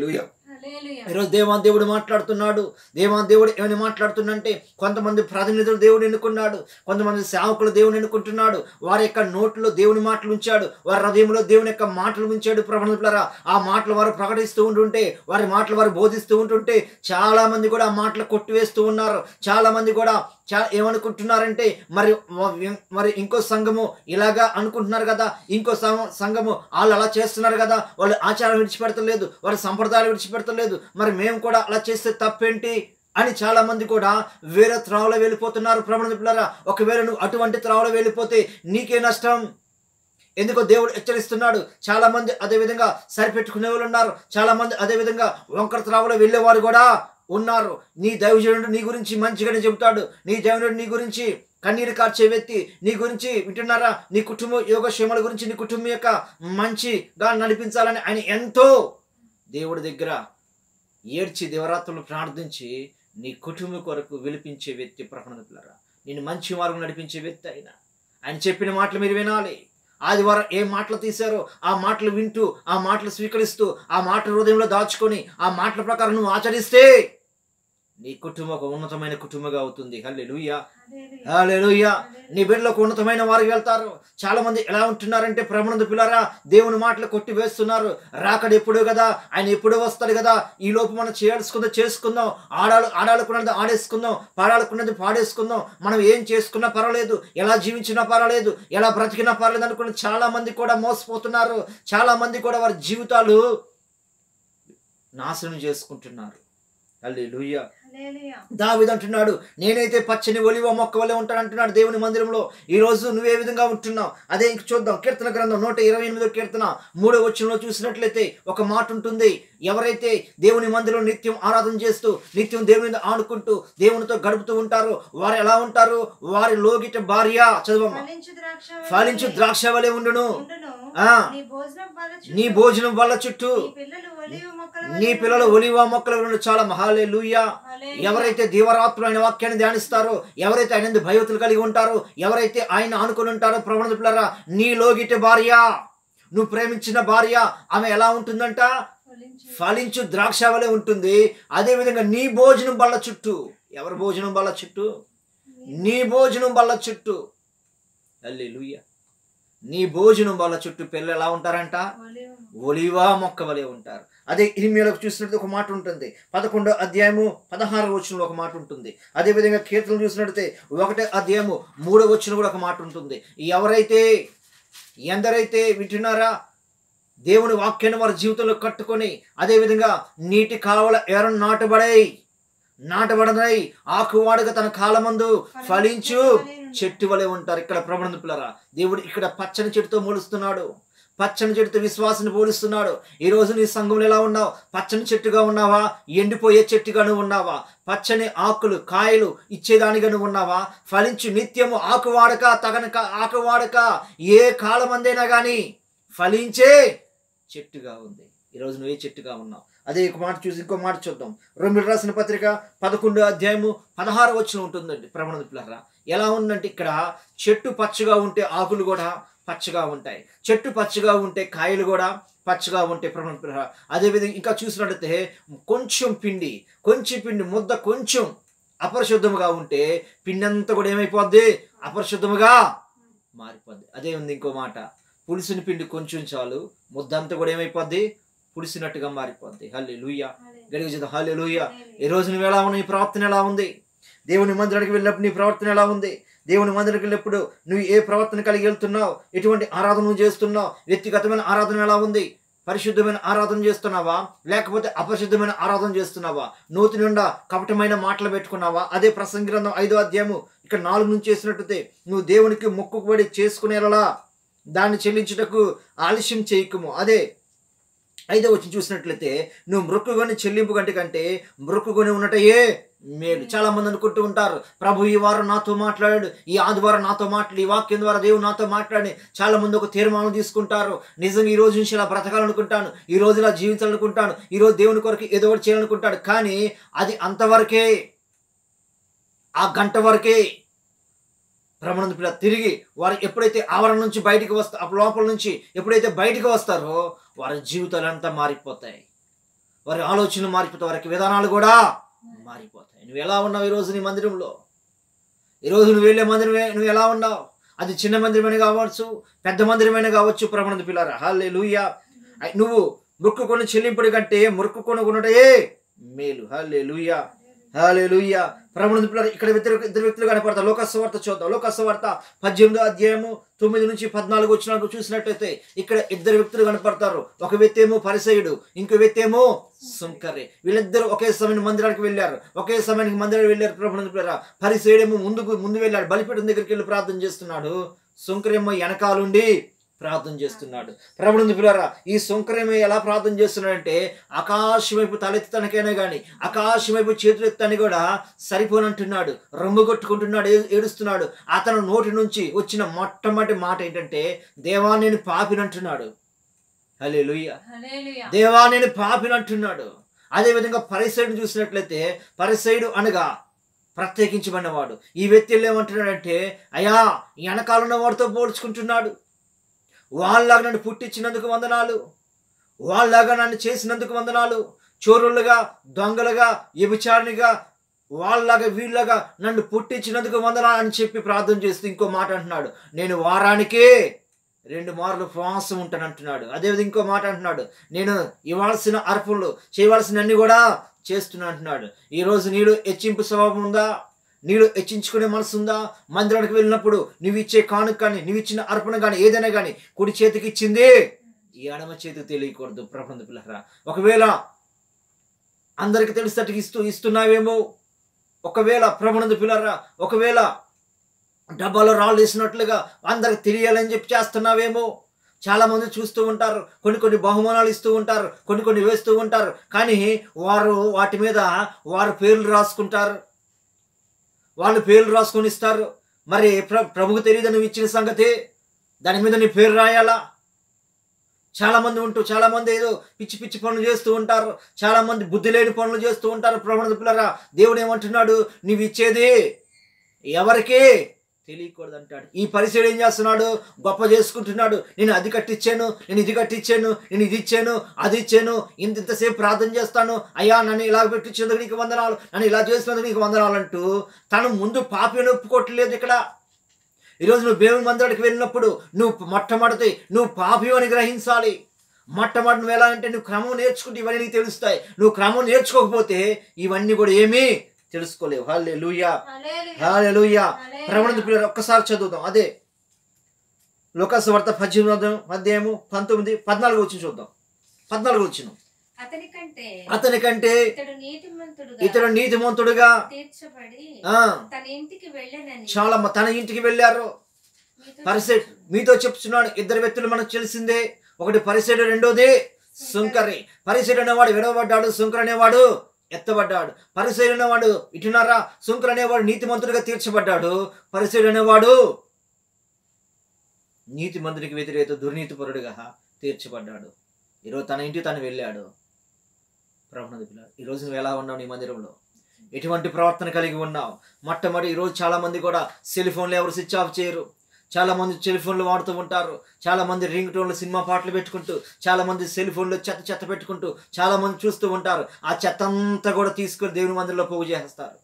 ఈరోజు దేవాన్ దేవుడు మాట్లాడుతున్నాడు దేవాన్ దేవుడు ఏమని మాట్లాడుతుందంటే కొంతమంది ప్రతినిధులు దేవుడు ఎన్నుకున్నాడు కొంతమంది సేవకులు దేవుని ఎన్నుకుంటున్నాడు వారి యొక్క నోట్లో దేవుని మాటలు ఉంచాడు వారి హృదయంలో దేవుని యొక్క మాటలు ఉంచాడు ప్రవణులరా ఆ మాటలు వారు ప్రకటిస్తూ ఉంటుంటే వారి మాటలు వారు బోధిస్తూ ఉంటుంటే చాలా మంది కూడా ఆ మాటలు కొట్టివేస్తూ ఉన్నారు చాలా మంది కూడా చా ఏమనుకుంటున్నారంటే మరి వ- మరి ఇంకో సంఘము ఇలాగా అనుకుంటున్నారు కదా ఇంకో సం- సంఘము వాళ్ళు అలా చేస్తున్నారు కదా వాళ్ళు ఆచారం విడిచిపెడతలేదు వాళ్ళ సంప్రదాయాలు విడిచిపెడతలేదు మరి మేము కూడా అలా చేస్తే తప్పేంటి అని చాలా మంది కూడా వేరే త్రావలో వెళ్ళిపోతున్నారు ప్రమాణ ఒకవేళ నువ్వు అటువంటి త్రావలో వెళ్ళిపోతే నీకే నష్టం ఎందుకో దేవుడు హెచ్చరిస్తున్నాడు చాలా మంది అదే విధంగా సరిపెట్టుకునే వాళ్ళు ఉన్నారు చాలా మంది అదే విధంగా వంకర త్రావలో వెళ్ళేవారు కూడా ఉన్నారు నీ దైవజనుడు నీ గురించి మంచిగానే చెబుతాడు నీ దైవజనుడు నీ గురించి కన్నీరు కార్చే వ్యక్తి నీ గురించి వింటున్నారా నీ కుటుంబ యోగక్షేమాల గురించి నీ కుటుంబం యొక్క మంచిగా నడిపించాలని ఆయన ఎంతో దేవుడి దగ్గర ఏడ్చి దేవరాత్రులు ప్రార్థించి నీ కుటుంబం కొరకు విలిపించే వ్యక్తి ప్రకటనరా నేను మంచి మార్గం నడిపించే వ్యక్తి ఆయన ఆయన చెప్పిన మాటలు మీరు వినాలి ఆదివారం ఏ మాటలు తీశారో ఆ మాటలు వింటూ ఆ మాటలు స్వీకరిస్తూ ఆ మాటలు హృదయంలో దాచుకొని ఆ మాటల ప్రకారం నువ్వు ఆచరిస్తే నీ కుటుంబం ఒక ఉన్నతమైన కుటుంబంగా అవుతుంది హల్లే హల్లెలూయా నీ బిడ్డలకు ఉన్నతమైన వారు వెళ్తారు చాలా మంది ఎలా ఉంటున్నారంటే ప్రమాణం పిల్లరా దేవుని మాటలు కొట్టి వేస్తున్నారు రాకడ ఎప్పుడో కదా ఆయన ఎప్పుడో వస్తాడు కదా ఈ లోపు మనం చేయాల్సుకుందో చేసుకుందాం ఆడాలు ఆడాలకున్నది ఆడేసుకుందాం పాడాలకున్నది పాడేసుకుందాం మనం ఏం చేసుకున్నా పర్వాలేదు ఎలా జీవించినా పర్వాలేదు ఎలా బ్రతికినా పర్వాలేదు అనుకుని చాలా మంది కూడా మోసపోతున్నారు చాలా మంది కూడా వారి జీవితాలు నాశనం చేసుకుంటున్నారు హల్లెలూయా దావిది అంటున్నాడు నేనైతే పచ్చని ఒలివ మొక్క వల్లే ఉంటాను అంటున్నాడు దేవుని మందిరంలో ఈ రోజు నువ్వే విధంగా ఉంటున్నావు అదే ఇంక చూద్దాం కీర్తన గ్రంథం నూట ఇరవై ఎనిమిదో కీర్తన మూడో వచ్చంలో చూసినట్లయితే ఒక మాట ఉంటుంది ఎవరైతే దేవుని మందిరంలో నిత్యం ఆరాధన చేస్తూ నిత్యం దేవుని మీద ఆడుకుంటూ దేవునితో గడుపుతూ ఉంటారో వారు ఎలా ఉంటారు వారి లోగిట భార్య చదవమ్మ ఫలించు ద్రాక్ష ఫలించు ద్రాక్ష వలె ఉండును ఉండును. ఆ. నీ భోజనం బల్ల చుట్టూ, నీ భోజనం వల్ల చుట్టూ నీ పిల్లలు ఒలీవ మొక్కల వలె నీ పిల్లలు ఉండును. ఒలివ మొక్కల ఉండు చాలా మహాలే లూయా హల్లెలూయా. ఎవరైతే దీవరాత్రులు ఆయన వాక్యాన్ని ధ్యానిస్తారో ఎవరైతే ఆయన యందు భయవతులు కలిగి ఉంటారో ఎవరైతే ఆయన ఆనుకుని ఉంటారో ప్రవణ పిల్లరా నీ లోగిట భార్య నువ్వు ప్రేమించిన భార్య ఆమె ఎలా ఉంటుందంట ఫలించు. ఫలించు ద్రాక్ష వలె ఉంటుంది అదే విధంగా నీ భోజనం బల్ల చుట్టూ ఎవరి భోజనం బల్ల చుట్టూ నీ భోజనం బల్ల చుట్టూ అల్లే నీ భోజనం వాళ్ళ చుట్టూ పిల్లలు ఎలా ఉంటారంట ఒలివ ఒలివా మొక్క వలె ఉంటారు అదే ఇరిమియాలకు చూసినట్టు ఒక మాట ఉంటుంది పదకొండో అధ్యాయము పదహారు వచనంలో ఒక మాట ఉంటుంది అదే విధంగా కీర్తనలు చూసినట్టయితే ఒకటే అధ్యాయము మూడో వచనం కూడా ఒక మాట ఉంటుంది ఎవరైతే ఎందరైతే వింటున్నారా దేవుని వాక్యాన్ని వారి జీవితంలో కట్టుకొని అదే విధంగా నీటి కాలువల ఎరం నాటబడై నాటబడదై ఆకువాడుగా తన కాలమందు ఫలించు చెట్టు వలె ఉంటారు ఇక్కడ ప్రబంధ పిల్లరా దేవుడు ఇక్కడ పచ్చని చెట్టుతో పోలుస్తున్నాడు పచ్చని చెట్టుతో విశ్వాసాన్ని పోలుస్తున్నాడు ఈ రోజు నీ సంఘంలో ఎలా ఉన్నావు పచ్చని చెట్టుగా ఉన్నావా ఎండిపోయే చెట్టుగా నువ్వు ఉన్నావా పచ్చని ఆకులు కాయలు ఇచ్చేదానిగా నువ్వు ఉన్నావా ఫలించు నిత్యము ఆకు వాడక తగనక ఆకు వాడక ఏ కాలమందైనా కానీ ఫలించే చెట్టుగా ఉంది ఈరోజు నువ్వు ఏ చెట్టుగా ఉన్నావు అదే ఒక మాట చూసి ఇంకో మాట చూద్దాం రెండు రాసిన పత్రిక పదకొండు అధ్యాయము పదహారు వచ్చిన ఉంటుందండి ప్రమాణ పిల్లరా ఎలా ఉందంటే ఇక్కడ చెట్టు పచ్చగా ఉంటే ఆకులు కూడా పచ్చగా ఉంటాయి చెట్టు పచ్చగా ఉంటే కాయలు కూడా పచ్చగా ఉంటాయి ప్రమాణ పిల్లరా అదేవిధంగా ఇంకా చూసినట్లయితే కొంచెం పిండి కొంచెం పిండి ముద్ద కొంచెం అపరిశుద్ధముగా ఉంటే పిండి అంతా కూడా ఏమైపోద్ది అపరిశుద్ధముగా మారిపోద్ది అదే ఉంది ఇంకో మాట పులిసిన పిండి కొంచెం చాలు ముద్ద అంతా కూడా ఏమైపోద్ది పులిసినట్టుగా మారిపోద్ది హల్లే లూయ గడిగి చేద్దాం హల్లే లూయ ఈ రోజు నువ్వు ఎలా ఉన్నావు నీ ప్రవర్తన ఎలా ఉంది దేవుని మందిరానికి వెళ్ళినప్పుడు నీ ప్రవర్తన ఎలా ఉంది దేవుని మందిరానికి వెళ్ళినప్పుడు నువ్వు ఏ ప్రవర్తన కలిగి వెళ్తున్నావు ఎటువంటి ఆరాధన నువ్వు చేస్తున్నావు వ్యక్తిగతమైన ఆరాధన ఎలా ఉంది పరిశుద్ధమైన ఆరాధన చేస్తున్నావా లేకపోతే అపరిశుద్ధమైన ఆరాధన చేస్తున్నావా నూతి నిండా కపటమైన మాటలు పెట్టుకున్నావా అదే ప్రసంగి గ్రంథం ఐదో అధ్యాయము ఇక్కడ నాలుగు నుంచి చేసినట్టయితే నువ్వు దేవునికి మొక్కుబడి చేసుకునేలా దాన్ని చెల్లించుటకు ఆలస్యం చేయకము అదే ఐదో వచ్చి చూసినట్లయితే నువ్వు మృక్కుకొని చెల్లింపు కంటే కంటే మృక్కుకొని ఉన్నటయే మేలు చాలా మంది అనుకుంటూ ఉంటారు ప్రభు ఈ వారం నాతో మాట్లాడాడు ఈ ఆదివారం నాతో మాట్లాడి ఈ వాక్యం ద్వారా దేవుడు నాతో మాట్లాడి చాలా మంది ఒక తీర్మానం తీసుకుంటారు నిజంగా ఈ రోజు నుంచి ఇలా బ్రతకాలనుకుంటాను ఈ రోజు ఇలా జీవించాలనుకుంటాను ఈ రోజు దేవుని కొరకు ఏదో ఒకటి చేయాలనుకుంటాడు కానీ అది అంతవరకే ఆ గంట వరకే భ్రమణం పిల్ల తిరిగి వారు ఎప్పుడైతే ఆవరణ నుంచి బయటికి వస్తా ఆ లోపల నుంచి ఎప్పుడైతే బయటికి వస్తారో వారి జీవితాలు అంతా మారిపోతాయి వారి ఆలోచనలు మారిపోతాయి వారికి విధానాలు కూడా మారిపోతాయి నువ్వు ఎలా ఉన్నావు ఈరోజు నీ మందిరంలో ఈరోజు నువ్వు వెళ్ళే మందిరం నువ్వు ఎలా ఉన్నావు అది చిన్న మందిరమైన కావచ్చు పెద్ద మందిరమైన కావచ్చు ప్రమాణం పిల్లరా హాలే లూయా నువ్వు మొక్కుకొని చెల్లింపుడి కంటే మొక్కుకొని కొనుటయే మేలు హాలే లూయా హాలే లూయా ప్రభుత్వ పిల్లలు ఇక్కడ ఇద్దరు ఇద్దరు వ్యక్తులు కనపడతారు లోకస్వార్త చూద్దాం లోకస్వార్త పద్దెనిమిదో అధ్యాయము తొమ్మిది నుంచి పద్నాలుగు వచ్చినాక చూసినట్టయితే ఇక్కడ ఇద్దరు వ్యక్తులు కనపడతారు ఒక వ్యక్తి ఏమో పరిసయుడు ఇంకో వ్యక్తి ఏమో సుంకరే వీళ్ళిద్దరు ఒకే సమయం మందిరానికి వెళ్ళారు ఒకే సమయానికి మందిరానికి వెళ్ళారు ప్రభుత్వ పిల్లరా పరిసయుడేమో ముందుకు ముందు వెళ్ళాడు బలిపీఠం దగ్గరికి వెళ్ళి ప్రార్థన చేస్తున్నాడు సుంకరేమో వెనకాలుండి ప్రార్థన చేస్తున్నాడు ప్రభుత్వ పిల్లరా ఈ సుంకరేమో ఎలా ప్రార్థన చేస్తున్నాడంటే ఆకాశం వైపు తలెత్తి తనకైనా కానీ ఆకాశం వైపు చేతులు ఎత్తని కూడా సరిపోనంటున్నాడు రొమ్ము కొట్టుకుంటున్నాడు ఏ- ఏడుస్తున్నాడు అతను నోటి నుంచి వచ్చిన మొట్టమొదటి మాట ఏంటంటే దేవా నేను పాపినంటున్నాడు హలే హల్లెలూయా దేవా నేను పాపినంటున్నాడు అదేవిధంగా పరిసైడు చూసినట్లయితే పరిసైడు అనగా ప్రత్యేకించబడినవాడు ఈ వ్యక్తి ఏమంటున్నాడంటే అయ్యా వెనకాలన్న వాడితో పోల్చుకుంటున్నాడు వాళ్ళలాగా నన్ను పుట్టించినందుకు వందనాలు వాళ్ళలాగా నన్ను చేసినందుకు వందనాలు చోరులుగా దొంగలుగా వ్యభిచారినిగా వాళ్ళలాగా వీళ్ళగా నన్ను పుట్టించినందుకు వందనాలు అని చెప్పి ప్రార్థన చేస్తూ ఇంకో మాట అంటున్నాడు నేను వారానికే రెండు మార్లు ఉపవాసం ఉంటాను అంటున్నాడు అదేవిధంగా ఇంకో మాట అంటున్నాడు నేను ఇవ్వాల్సిన అర్పణలు చేయవలసిన అన్ని కూడా చేస్తున్నా అంటున్నాడు ఈరోజు నీలో హెచ్చింపు స్వభావం ఉందా నీలో హెచ్చించుకునే మనసు ఉందా మందిరానికి వెళ్ళినప్పుడు నువ్వు ఇచ్చే కానుక కానీ నువ్వు ఇచ్చిన అర్పణ కానీ ఏదైనా కానీ కుడి చేతికి ఇచ్చింది ఈ ఎడమ చేతికి తెలియకూడదు ప్రబంధ పిల్లరా ఒకవేళ అందరికి తెలిసేటట్టు ఇస్తూ ఇస్తున్నావేమో ఒకవేళ ప్రబంధ పిల్లరా ఒకవేళ డబ్బాలో రాళ్ళు వేసినట్లుగా అందరికి తెలియాలని చెప్పి చేస్తున్నావేమో చాలా మంది చూస్తూ ఉంటారు కొన్ని కొన్ని బహుమానాలు ఇస్తూ ఉంటారు కొన్ని కొన్ని వేస్తూ ఉంటారు కానీ వారు వాటి మీద వారు పేర్లు రాసుకుంటారు వాళ్ళు పేర్లు రాసుకొని ఇస్తారు మరి ప్ర ప్రభుకు తెలియదు నువ్వు ఇచ్చిన సంగతి దాని మీద నీ పేరు రాయాలా చాలా మంది ఉంటూ చాలా మంది ఏదో పిచ్చి పిచ్చి పనులు చేస్తూ ఉంటారు చాలా మంది బుద్ధి లేని పనులు చేస్తూ ఉంటారు ప్రవణ పిల్లరా దేవుడు ఏమంటున్నాడు నీవు ఇచ్చేది ఎవరికి తెలియకూడదు అంటాడు ఈ పరిచయం ఏం చేస్తున్నాడు గొప్ప చేసుకుంటున్నాడు నేను అది కట్టించాను నేను ఇది కట్టించాను నేను ఇది ఇచ్చాను అది ఇచ్చాను ఇంత ఇంతసేపు ప్రార్థన చేస్తాను అయ్యా నన్ను ఇలా పెట్టించినందుకు నీకు వందనాలు నన్ను ఇలా చేసినందుకు నీకు వందనాలు అంటూ తను ముందు పాపని ఒప్పుకోవట్లేదు ఇక్కడ ఈరోజు నువ్వు దేవుని మందిరానికి వెళ్ళినప్పుడు నువ్వు మొట్టమొదటి నువ్వు పాపి అని గ్రహించాలి మొట్టమొదటి నువ్వు ఎలా అంటే నువ్వు క్రమం నేర్చుకుంటే ఇవన్నీ నీకు తెలుస్తాయి నువ్వు క్రమం నేర్చుకోకపోతే ఇవన్నీ కూడా ఏమీ తెలుసుకోలేవు హాలే లూయా హల్లెలూయా. హాలే లూయా హల్లెలూయా. ప్రవణత పిల్లలు ఒక్కసారి చదువుదాం అదే లోకాసు వార్త పద్దెనిమిది అధ్యాయము పంతొమ్మిది పద్నాలుగు వచ్చి చూద్దాం పద్నాలుగు వచ్చిన అతని కంటే అతని కంటే ఇతడు నీతిమంతుడుగా ఇతడు నీతిమంతుడుగా తీర్చబడి ఆ, తన ఇంటికి వెళ్ళనని చాలా మ- తన ఇంటికి వెళ్ళారు మీతో పరిసెడ్ మీతో చెప్తున్నాడు ఇద్దరు వ్యక్తులు మనకు తెలిసిందే ఒకటి పరిసెడు రెండోది సుంకరి పరిసెడు అనేవాడు విడవబడ్డాడు సుంకర్ అనేవాడు ఎత్తబడ్డాడు పరిసెడు అనేవాడు ఇటున్నారా సుంకర్ అనేవాడు నీతిమంతుడిగా తీర్చబడ్డాడు పరిసెడు అనేవాడు నీతిమంతుడికి వ్యతిరేక దుర్నీతిపరుడుగా తీర్చబడ్డాడు ఈరోజు తన ఇంటికి తను వెళ్ళాడు ప్రభుత్వ పిల్లలు ఈరోజు నువ్వు ఎలా ఉన్నావు నీ మందిరంలో ఎటువంటి ప్రవర్తన కలిగి ఉన్నావు మొట్టమొదటి ఈరోజు చాలా మంది కూడా సెల్ ఫోన్లు ఎవరు స్విచ్ ఆఫ్ చేయరు చాలా మంది సెల్ ఫోన్లు వాడుతూ ఉంటారు చాలా మంది రింగ్ టోన్లు సినిమా పాటలు పెట్టుకుంటూ చాలా మంది సెల్ ఫోన్లో చెత్త చెత్త పెట్టుకుంటూ చాలా మంది చూస్తూ ఉంటారు ఆ చెత్త అంతా కూడా తీసుకొని దేవుని మందిరంలో పోగు చేస్తారు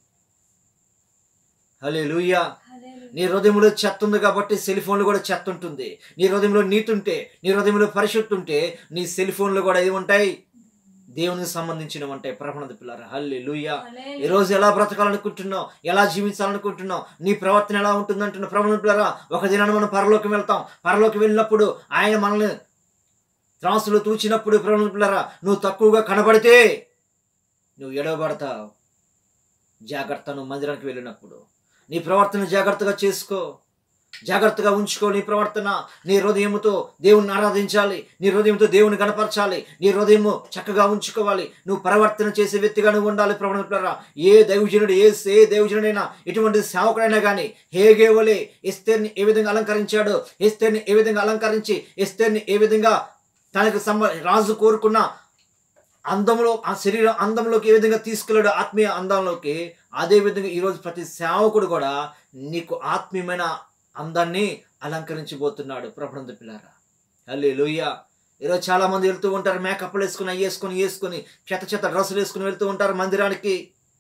హలే లూయా హల్లెలూయా. నీ హృదయంలో చెత్త ఉంది కాబట్టి సెల్ ఫోన్లో కూడా చెత్త ఉంటుంది నీ హృదయంలో నీతి ఉంటే నీ హృదయంలో పరిశుద్ధి ఉంటే నీ సెల్ ఫోన్లో కూడా ఏముంటాయి దేవునికి సంబంధించినవి ఉంటాయి ప్రపణత పిల్లలు హల్లే లూయా హల్లెలూయా. ఈ రోజు ఎలా బ్రతకాలనుకుంటున్నావు ఎలా జీవించాలనుకుంటున్నావు నీ ప్రవర్తన ఎలా ఉంటుందంటున్న ప్రభుత్వ పిల్లరా ఒక దినాన్ని మనం పరలోకి వెళ్తాం పరలోకి వెళ్ళినప్పుడు ఆయన మనల్ని త్రాసులో తూచినప్పుడు ప్రభుత్వ పిల్లరా నువ్వు తక్కువగా కనబడితే నువ్వు ఎడవబడతావు జాగ్రత్త నువ్వు మందిరానికి వెళ్ళినప్పుడు నీ ప్రవర్తన జాగ్రత్తగా చేసుకో జాగ్రత్తగా ఉంచుకో నీ ప్రవర్తన నీ హృదయముతో దేవుని ఆరాధించాలి నీ హృదయంతో దేవుని కనపరచాలి నీ హృదయము చక్కగా ఉంచుకోవాలి నువ్వు ప్రవర్తన చేసే వ్యక్తిగా నువ్వు ఉండాలి ప్రభుత్వ ఏ దైవజనుడు ఏ ఏ దైవజనుడైనా ఎటువంటి సేవకుడైనా కానీ హేగేవలే ఎస్తేర్ని ఏ విధంగా అలంకరించాడో ఎస్తేర్ని ఏ విధంగా అలంకరించి ఎస్తేర్ని ఏ విధంగా తనకు సంబ రాజు కోరుకున్న అందంలో ఆ శరీర అందంలోకి ఏ విధంగా తీసుకెళ్ళాడు ఆత్మీయ అందంలోకి అదే విధంగా ఈరోజు ప్రతి సేవకుడు కూడా నీకు ఆత్మీయమైన అందాన్ని అలంకరించబోతున్నాడు ప్రభుత్వ పిల్లారా అల్లే లోయ్య ఈరోజు చాలా మంది వెళ్తూ ఉంటారు మేకప్లు వేసుకుని అవి వేసుకుని వేసుకుని చెత్త చెత్త డ్రెస్సులు వేసుకుని వెళ్తూ ఉంటారు మందిరానికి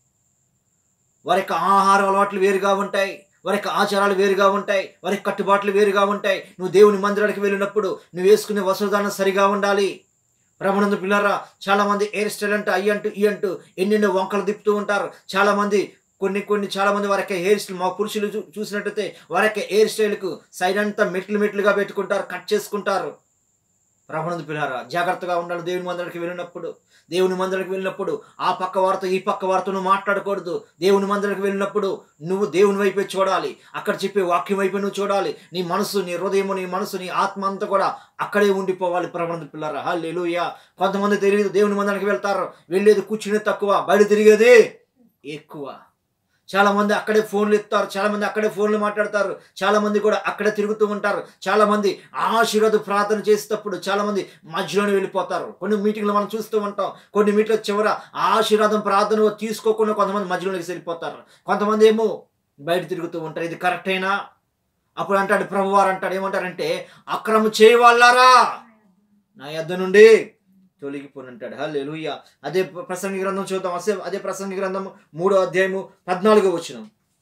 వారి యొక్క ఆహార అలవాట్లు వేరుగా ఉంటాయి వారి యొక్క ఆచారాలు వేరుగా ఉంటాయి వారి యొక్క కట్టుబాట్లు వేరుగా ఉంటాయి నువ్వు దేవుని మందిరానికి వెళ్ళినప్పుడు నువ్వు వేసుకునే వస్త్రధారణ సరిగా ఉండాలి ప్రభునందు పిల్లరా చాలా మంది హెయిర్ స్టైల్ అంటూ అయ్యి అంటూ ఈ అంటూ ఎన్నెన్నో వంకలు తిప్పుతూ ఉంటారు చాలా మంది కొన్ని కొన్ని చాలా మంది వారి యొక్క హెయిర్ స్టైల్ మా పురుషులు చూ- చూసినట్టయితే వారి యొక్క హెయిర్ స్టైల్కు సైడ్ అంతా మెట్లు మెట్లుగా పెట్టుకుంటారు కట్ చేసుకుంటారు ప్రభునందు పిల్లారా జాగ్రత్తగా ఉండాలి దేవుని మందిరానికి వెళ్ళినప్పుడు దేవుని మందిరానికి వెళ్ళినప్పుడు ఆ పక్క వారితో ఈ పక్క వారితో నువ్వు మాట్లాడకూడదు దేవుని మందిరానికి వెళ్ళినప్పుడు నువ్వు దేవుని వైపే చూడాలి అక్కడ చెప్పే వాక్యం వైపే నువ్వు చూడాలి నీ మనసు నీ హృదయము నీ మనసు నీ ఆత్మ అంతా కూడా అక్కడే ఉండిపోవాలి ప్రబంధ పిల్లరా హల్లెలూయా కొంతమంది తెలియదు దేవుని మందిరానికి వెళ్తారు వెళ్ళేది కూర్చునేది తక్కువ బయట తిరిగేది ఎక్కువ చాలా మంది అక్కడే ఫోన్లు ఎత్తారు చాలా మంది అక్కడే ఫోన్లు మాట్లాడతారు చాలా మంది కూడా అక్కడే తిరుగుతూ ఉంటారు చాలా మంది ఆశీర్వాద ప్రార్థన చేసేటప్పుడు చాలా మంది మధ్యలోనే వెళ్ళిపోతారు కొన్ని మీటింగ్లు మనం చూస్తూ ఉంటాం కొన్ని మీటింగ్ల చివర ఆశీర్వాదం ప్రార్థన తీసుకోకుండా కొంతమంది మధ్యలోకి వెళ్ళిపోతారు కొంతమంది ఏమో బయట తిరుగుతూ ఉంటారు ఇది కరెక్టేనా అప్పుడు అంటాడు ప్రభువారు అంటాడు ఏమంటారంటే అక్రమ చేయవాళ్ళారా నా యొద్ద నుండి తొలగిపోను అంటాడు హల్లెలూయా అదే ప్ర- ప్రసంగి గ్రంథం చూద్దాం అదే అదే ప్రసంగి గ్రంథం మూడో అధ్యాయము పద్నాలుగో వచ్చిన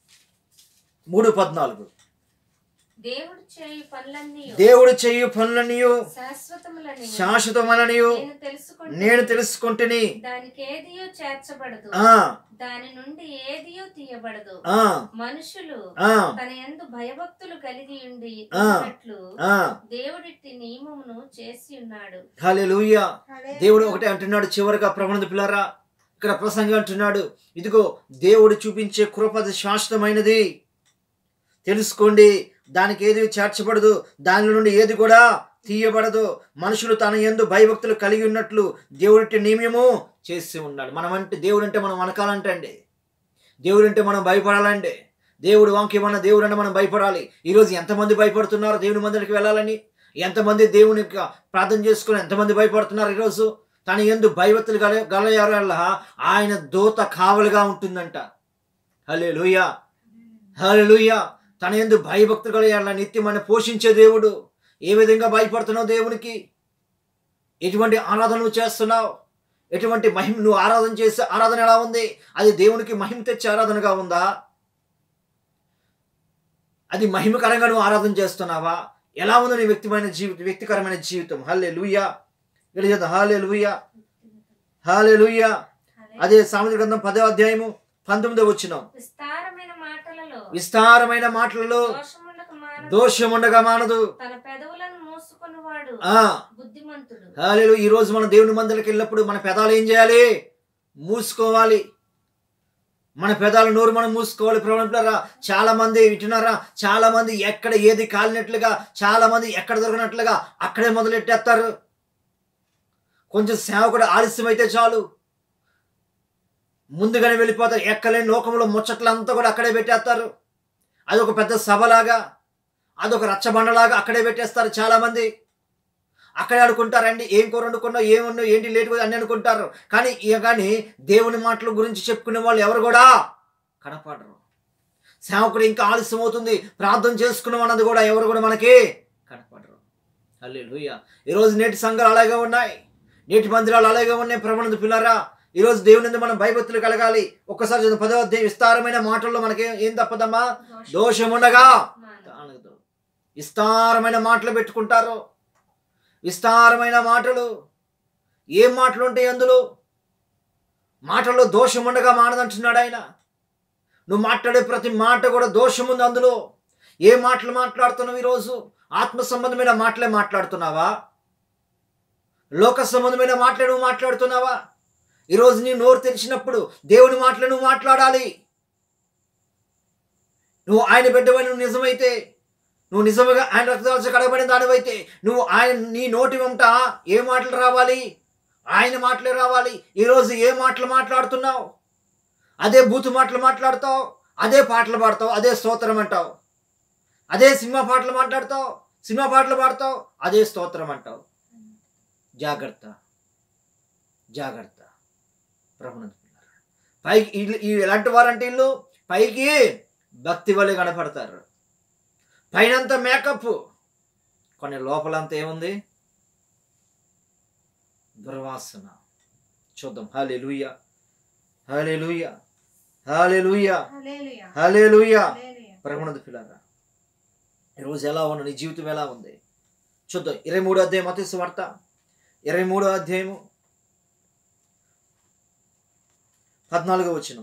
మూడు పద్నాలుగు దేవుడు చేయు పనులన్నీ దేవుడు చేయు పనులనియు శాశ్వతములని శాశ్వతమననియు నేను తెలుసుకుంటే నేను తెలుసుకుంటుని దానికి ఏదియో చేర్చబడదు ఆ దాని నుండి ఏదియో తీయబడదు ఆ మనుషులు ఆ తన యందు భయభక్తులు కలిగి ఉండి ఆ. ఉన్నట్లు ఆ దేవుడిట్టి నియమమును చేసి ఉన్నాడు హల్లెలూయా హల్లెలూయా. దేవుడు ఒకటే అంటున్నాడు చివరిగా ప్రవణత పిల్లరా ఇక్కడ ప్రసంగం అంటున్నాడు ఇదిగో దేవుడు చూపించే కృపది శాశ్వతమైనది తెలుసుకోండి దానికి ఏది చేర్చబడదు దానిలో నుండి ఏది కూడా తీయబడదు మనుషులు తన ఎందు భయభక్తులు కలిగి ఉన్నట్లు దేవుడి నియమము చేసి ఉన్నాడు మనం అంటే దేవుడు అంటే మనం వనకాలంటే అండి దేవుడు అంటే మనం భయపడాలండి దేవుడు వాంక్యమన్న దేవుడు అంటే మనం భయపడాలి ఈరోజు ఎంతమంది భయపడుతున్నారు దేవుని మందిరికి వెళ్ళాలని ఎంతమంది దేవుని యొక్క ప్రార్థన చేసుకుని ఎంతమంది భయపడుతున్నారు ఈరోజు తన ఎందు భయభక్తులు గల గలయాల ఆయన దూత కావలిగా ఉంటుందంట హలే లూయా హలే లూయా తన ఎందు భయభక్తులు గలయాల నిత్యం ఆయన పోషించే దేవుడు ఏ విధంగా భయపడుతున్నావు దేవునికి ఎటువంటి ఆరాధన నువ్వు చేస్తున్నావు ఎటువంటి మహిమ నువ్వు ఆరాధన చేసే ఆరాధన ఎలా ఉంది అది దేవునికి మహిమ తెచ్చే ఆరాధనగా ఉందా అది మహిమకరంగా నువ్వు ఆరాధన చేస్తున్నావా ఎలా ఉందో నీ వ్యక్తిమైన జీవితం వ్యక్తికరమైన జీవితం హల్లే లూయా చేద్దాం హాలే లూయా హాలే లూయా అదే సామెత గ్రంథం పదో అధ్యాయము పంతొమ్మిదో వచ్చిన విస్తారమైన మాటలలో విస్తారమైన మాటలలో దోషముండక మానదు. దోషముండగా మానదు తన పెదవులను మూసుకునివాడు ఆ బుద్ధిమంతుడు హాలేలు ఈ రోజు మన దేవుని మందులకు వెళ్ళినప్పుడు మన పెదాలు ఏం చేయాలి మూసుకోవాలి మన పెదాలు నోరు మనం మూసుకోవాలి ప్రవణిపులరా చాలా మంది వింటున్నారా చాలా మంది ఎక్కడ ఏది కాలినట్లుగా చాలా మంది ఎక్కడ దొరికినట్లుగా అక్కడే మొదలెట్టేస్తారు కొంచెం సేవకుడు ఆలస్యం అయితే చాలు ముందుగానే వెళ్ళిపోతారు ఎక్కలేని లోకంలో ముచ్చట్లంతా కూడా అక్కడే పెట్టేస్తారు అదొక పెద్ద సభలాగా అదొక రచ్చబండలాగా అక్కడే పెట్టేస్తారు చాలా మంది అక్కడే అనుకుంటారండి ఏం కూర వండుకున్నావు ఏమన్నా ఏంటి లేటు అన్ని అనుకుంటారు కానీ ఇక కానీ దేవుని మాటల గురించి చెప్పుకునే వాళ్ళు ఎవరు కూడా కనపడరు సేవకుడు ఇంకా ఆలస్యం అవుతుంది ప్రార్థన చేసుకున్నాం అన్నది కూడా ఎవరు కూడా మనకి కనపడరు అల్లే ఈరోజు నేటి సంఘాలు అలాగే ఉన్నాయి నేటి మందిరాలు అలాగే ఉన్నాయి ప్రవణత పిల్లరా ఈరోజు దేవుని యందు మనం భయభక్తులు కలగాలి ఒక్కసారి చదువు పదవ అధ్యాయం విస్తారమైన మాటల్లో మనకి ఏం తప్పదమ్మా దోషం ఉండగా మానదు. కానదు విస్తారమైన మాటలు పెట్టుకుంటారు విస్తారమైన మాటలు ఏం మాటలు ఉంటాయి అందులో మాటల్లో దోషం ఉండగా మానదంటున్నాడు ఆయన నువ్వు మాట్లాడే ప్రతి మాట కూడా దోషం ఉంది అందులో ఏ మాటలు మాట్లాడుతున్నావు ఈరోజు ఆత్మ సంబంధమైన మాటలే మాట్లాడుతున్నావా లోక సంబంధమైన మాటలే నువ్వు మాట్లాడుతున్నావా ఈరోజు నీ నోరు తెరిచినప్పుడు దేవుని మాటలు నువ్వు మాట్లాడాలి నువ్వు ఆయన బిడ్డవని నువ్వు నిజమైతే నువ్వు నిజముగా ఆయన రక్తదాల్చ కడగబడిన దానివైతే నువ్వు ఆయన నీ నోటి వెంట ఏ మాటలు రావాలి ఆయన మాటలే రావాలి ఈరోజు ఏ మాటలు మాట్లాడుతున్నావు అదే బూతు మాటలు మాట్లాడతావు అదే పాటలు పాడతావు అదే స్తోత్రం అంటావు అదే సినిమా పాటలు మాట్లాడతావు సినిమా పాటలు పాడతావు అదే స్తోత్రం అంటావు జాగ్రత్త జాగ్రత్త ప్రభునందు పైకి వీళ్ళు వీళ్ళు ఎలాంటి వారంటే వీళ్ళు పైకి భక్తి వలె కనపడతారు పైనంతా మేకప్ కొన్ని లోపలంతా ఏముంది దుర్వాసన చూద్దాం హలే లూయ హలే లూయ హలే లూయ హల్లెలూయా. హలే లూయ హల్లెలూయా. ప్రభునందు పిల్లరా ఈరోజు ఎలా ఉన్న నీ జీవితం ఎలా ఉంది చూద్దాం ఇరవై మూడో అధ్యాయం మతీసు వార్త ఇరవై మూడో అధ్యాయము పద్నాలుగో వచ్చిన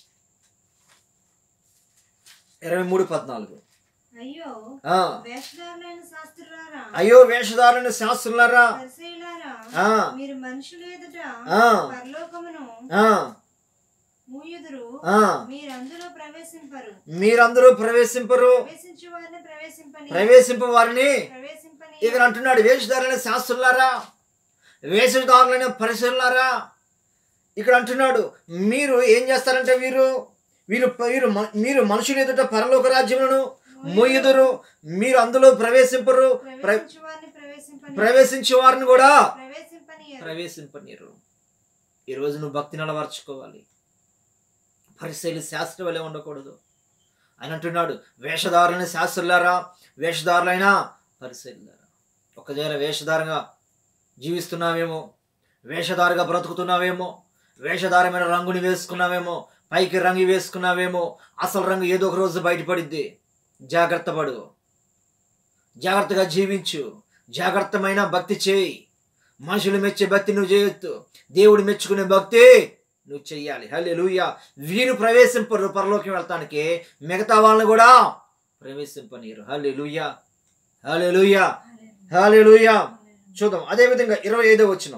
ఇరవై మూడు పద్నాలుగు అయ్యో ఆ, వేషధారులైన శాస్త్రులారా అయ్యో వేషధారుని శాస్త్రులారా పరిసయ్యులారా, ఆ, మీరు మనుషులు ఎదుట ఆ. పరలోకమును ఆ, మూయుదురు ఆ. మీరు అందులో ప్రవేశింపరు మీరందరూ ప్రవేశింపరు ప్రవేశించు వారిని ప్రవేశింపని ప్రవేశింప వారిని ప్రవేశింపని ఇక్కడ అంటున్నాడు వేషధారులైన శాస్త్రులారా వేషధారులైన పరిశీలారా ఇక్కడ అంటున్నాడు మీరు ఏం చేస్తారంటే వీరు వీరు వీరు మ- మీరు మనుషులు ఎదుట పరలోక రాజ్యములను మోయుదురు మీరు అందులో ప్రవేశింపరు ప్ర- ప్రవేశించు వారిని ప్రవేశింపని ప్రవేశించే వారిని కూడా ప్రవేశింపని ప్రవేశింపనీరు ఈరోజు నువ్వు భక్తి నడవర్చుకోవాలి పరిశైలి శాస్త్రం వలె ఉండకూడదు ఆయన అంటున్నాడు వేషధారులైన శాస్త్రులారా వేషధారులైన పరిశైలారా ఒక దగ్గర వేషధారంగా జీవిస్తున్నావేమో వేషధారగా బ్రతుకుతున్నావేమో వేషధారమైన రంగుని వేసుకున్నావేమో పైకి రంగు వేసుకున్నావేమో అసలు రంగు ఏదో ఒక రోజు బయటపడిద్ది జాగ్రత్త పడు జాగ్రత్తగా జీవించు జాగ్రత్తమైన భక్తి చేయి మనుషులు మెచ్చే భక్తి నువ్వు చేయొద్దు దేవుడు మెచ్చుకునే భక్తి నువ్వు చెయ్యాలి హలే లూయ వీరు ప్రవేశింపరు పరలోకి వెళ్తానికి మిగతా వాళ్ళని కూడా ప్రవేశింపనీరు హలే లూయ హలే లూయ హలే లూయ చూద్దాం అదే విధంగా ఇరవై ఐదో వచ్చిన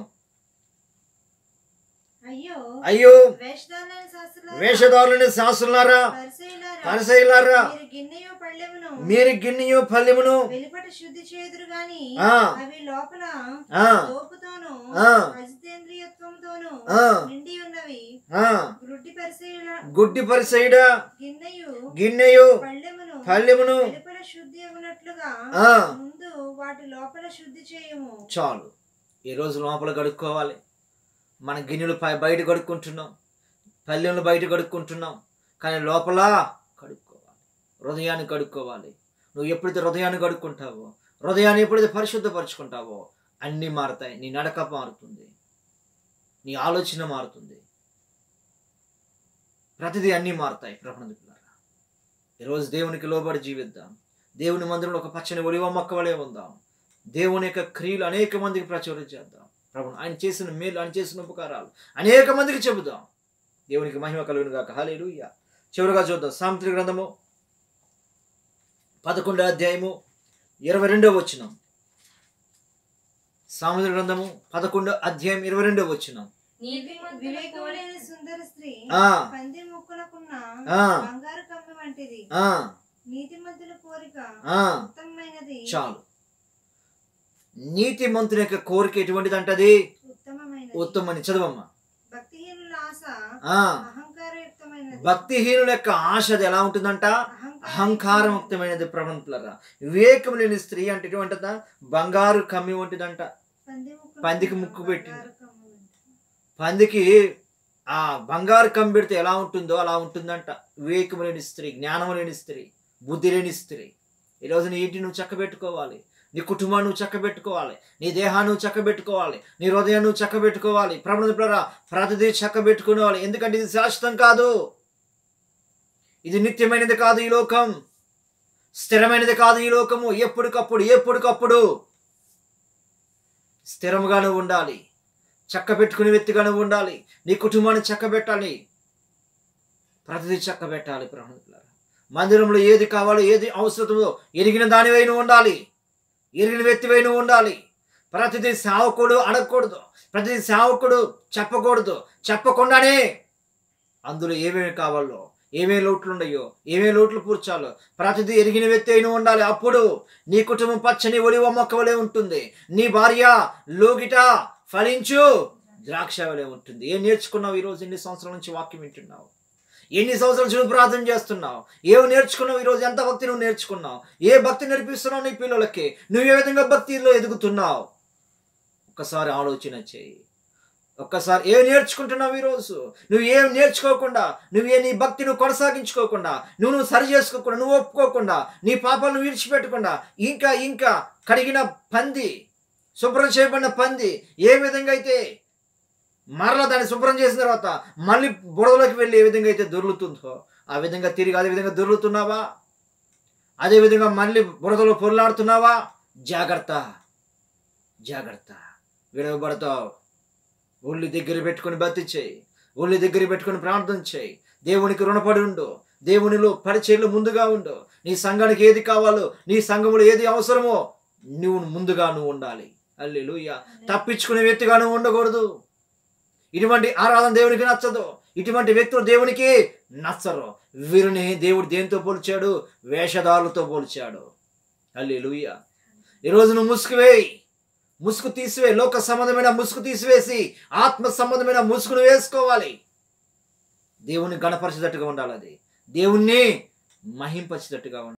అయ్యో అయ్యో వేషధారులైన శాస్త్రులారా వేషధారులని శాస్త్రులారా పరిసయ్యులారా, పరిసైలారా మీరు గిన్నెయు పళ్ళెమును మీరు గిన్నెయు పల్లెమును వెలుపట శుద్ధి చేదురు గాని ఆ. అవి లోపల ఆ, తోపుతోను ఆ. అజితేంద్రియత్వంతోను ఆ. నిండి ఉన్నవి ఆ, గుడ్డి పరిసయుల గుడ్డి పరిసైడా గిన్నెయు గిన్నెయు పళ్ళెమును పల్లెమును వెలుపల శుద్ధి ఉన్నట్లుగా ఆ. ముందు వాటి లోపల శుద్ధి చేయము చాలు ఈరోజు లోపల కడుక్కోవాలి మన గిన్నెలు పై బయట కడుక్కుంటున్నాం పల్లెలు బయట కడుక్కుంటున్నాం కానీ లోపల కడుక్కోవాలి హృదయాన్ని కడుక్కోవాలి నువ్వు ఎప్పుడైతే హృదయాన్ని కడుక్కుంటావో హృదయాన్ని ఎప్పుడైతే పరిశుద్ధపరచుకుంటావో అన్నీ మారుతాయి నీ నడక మారుతుంది నీ ఆలోచన మారుతుంది ప్రతిదీ అన్నీ మారుతాయి ప్రపంచ పిల్లరా ఈరోజు దేవునికి లోబడి జీవిద్దాం దేవుని మందిరంలో ఒక పచ్చని ఒలివ మొక్క వలె ఉందాం దేవుని యొక్క క్రియలు అనేక మందికి ప్రచురం చేద్దాం ప్రభు ఆయన చేసిన మేలు ఆయన చేసిన ఉపకారాలు అనేక మందికి చెబుదాం దేవునికి మహిమ కలుగును గాక హల్లెలూయా చివరిగా చూద్దాం సాంత్రిక గ్రంథము పదకొండో అధ్యాయము ఇరవై రెండో వచ్చినాం సాముద్ర గ్రంథము పదకొండో అధ్యాయం ఇరవై రెండో వచ్చినాం నీతిమంతుల వివేకం కోరి- లేని సుందర స్త్రీ ఆ, పంది ముక్కులకున్న ఆ. బంగారు కమ్మి వంటిది ఆ, నీతిమంతుల కోరిక ఆ. ఉత్తమమైనది చాలు నీతి మంతుని యొక్క కోరిక ఎటువంటిది అంటది ఉత్తమమైనది ఉత్తమని చదవమ్మా భక్తిహీనుల ఆశ ఆ, అహంకారయుక్తమైనది భక్తిహీనుల యొక్క ఆశ అది ఎలా ఉంటుందంట అహంకారయుక్తమైనది. అహంకారముక్తమైనది ప్రబంతులరా వివేకం లేని స్త్రీ అంటే ఎటువంటిదా బంగారు కమ్మి వంటిదంట పంది ముక్కున పందికి ముక్కు పెట్టింది. బంగారు కమ్మి వంటిది. పందికి ఆ బంగారు కమ్మి పెడితే ఎలా ఉంటుందో అలా ఉంటుందంట వివేకం లేని స్త్రీ జ్ఞానం లేని స్త్రీ బుద్ధి లేని స్త్రీ ఈరోజు నీ ఇంటిని నువ్వు చక్కబెట్టుకోవాలి నీ కుటుంబాన్ని నువ్వు చక్కబెట్టుకోవాలి నీ దేహాన్ని నువ్వు చక్కబెట్టుకోవాలి నీ హృదయాన్ని నువ్వు చక్కబెట్టుకోవాలి ప్రభుత్వ ప్రతిదీ చక్కబెట్టుకోవాలి ఎందుకంటే ఇది శాశ్వతం కాదు ఇది నిత్యమైనది కాదు ఈ లోకం స్థిరమైనది కాదు ఈ లోకము ఎప్పటికప్పుడు ఎప్పటికప్పుడు స్థిరముగా నువ్వు ఉండాలి చక్క పెట్టుకునే వ్యక్తిగా నువ్వు ఉండాలి నీ కుటుంబాన్ని చక్కబెట్టాలి ప్రతిదీ చక్కబెట్టాలి ప్రణులారా మందిరంలో ఏది కావాలో ఏది అవసరమో ఎరిగిన దానివై నువ్వు ఉండాలి ఎరిగిన వ్యక్తివై నువ్వు ఉండాలి ప్రతిదీ సేవకుడు అడగకూడదు ప్రతిదీ సేవకుడు చెప్పకూడదు చెప్పకుండానే అందులో ఏమేమి కావాలో ఏమేమి లోట్లు ఉన్నాయో ఏమేమి లోట్లు పూడ్చాలో ప్రతిదీ ఎరిగిన వ్యక్తి అయిన ఉండాలి అప్పుడు నీ కుటుంబం పచ్చని ఒలివ మొక్క వలె ఉంటుంది నీ భార్య లోగిట ఫలించు ద్రాక్ష వలె ఉంటుంది ఏం నేర్చుకున్నావు ఈరోజు ఎన్ని సంవత్సరాల నుంచి వాక్యం వింటున్నావు ఎన్ని సంవత్సరాల నుంచి నువ్వు ప్రార్థన చేస్తున్నావు ఏమి నేర్చుకున్నావు ఈరోజు ఎంత భక్తి నువ్వు నేర్చుకున్నావు ఏ భక్తి నేర్పిస్తున్నావు నీ పిల్లలకి నువ్వు ఏ విధంగా భక్తిలో ఎదుగుతున్నావు ఒక్కసారి ఆలోచన చేయి ఒక్కసారి ఏం నేర్చుకుంటున్నావు ఈరోజు నువ్వు ఏం నేర్చుకోకుండా నువ్వు ఏ నీ భక్తి నువ్వు కొనసాగించుకోకుండా నువ్వు నువ్వు సరి చేసుకోకుండా నువ్వు ఒప్పుకోకుండా నీ పాపాలను విడిచిపెట్టకుండా ఇంకా ఇంకా కడిగిన పంది శుభ్రం చేయబడిన పంది ఏ విధంగా అయితే మరలా దాన్ని శుభ్రం చేసిన తర్వాత మళ్ళీ బుడదలోకి వెళ్ళి ఏ విధంగా అయితే దొర్లుతుందో ఆ విధంగా తిరిగి అదే విధంగా దొర్లుతున్నావా అదే విధంగా మళ్ళీ బురదలో పొరలాడుతున్నావా జాగ్రత్త జాగ్రత్త విడవబడతావు ఒళ్ళు దగ్గర పెట్టుకొని బతి చేయి ఒళ్ళు దగ్గర పెట్టుకొని ప్రార్థన చేయి దేవునికి రుణపడి ఉండు దేవునిలో పరిచయలు ముందుగా ఉండు నీ సంఘానికి ఏది కావాలో నీ సంఘములో ఏది అవసరమో నువ్వు ముందుగా నువ్వు ఉండాలి అల్లెలుయ్య తప్పించుకునే వ్యక్తిగా నువ్వు ఉండకూడదు ఇటువంటి ఆరాధన దేవునికి నచ్చదు ఇటువంటి వ్యక్తులు దేవునికి నచ్చరు వీరిని దేవుడు దేంతో పోల్చాడు వేషధారులతో పోల్చాడు అల్లెలుయ్య ఈరోజు నువ్వు ముసుగు వేయి ముసుగు తీసివే లోక సంబంధమైన ముసుగు తీసివేసి ఆత్మ సంబంధమైన ముసుగును వేసుకోవాలి దేవుని గణపరిచేటట్టుగా ఉండాలి అది దేవుణ్ణి మహింపచేటట్టుగా ఉండాలి